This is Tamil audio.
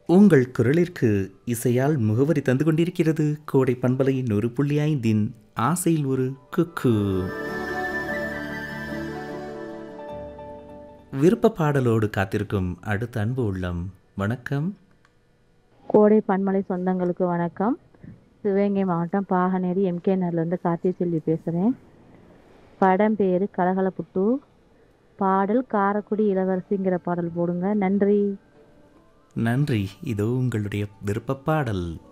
உங்கள் குரலிற்கு இசையால் முகவரி தந்து கொண்டிருக்கிறது கோடை பண்பலை நூறு புள்ளி ஐந்தின் ஆசையில் ஒரு குக்கு விருப்ப பாடலோடு காத்திருக்கும் அடுத்த அன்பு உள்ளம் வணக்கம் கோடை பன்மலை சொந்தங்களுக்கு வணக்கம் சிவகங்கை மாவட்டம் பாகனேரி எம்கே நகர்லேருந்து கார்த்தி செல்வி பேசுகிறேன் படம் பேர் கலகலப்புட்டு பாடல் காரக்குடி இளவரசிங்கிற பாடல் போடுங்க நன்றி நன்றி இதோ உங்களுடைய விருப்ப பாடல்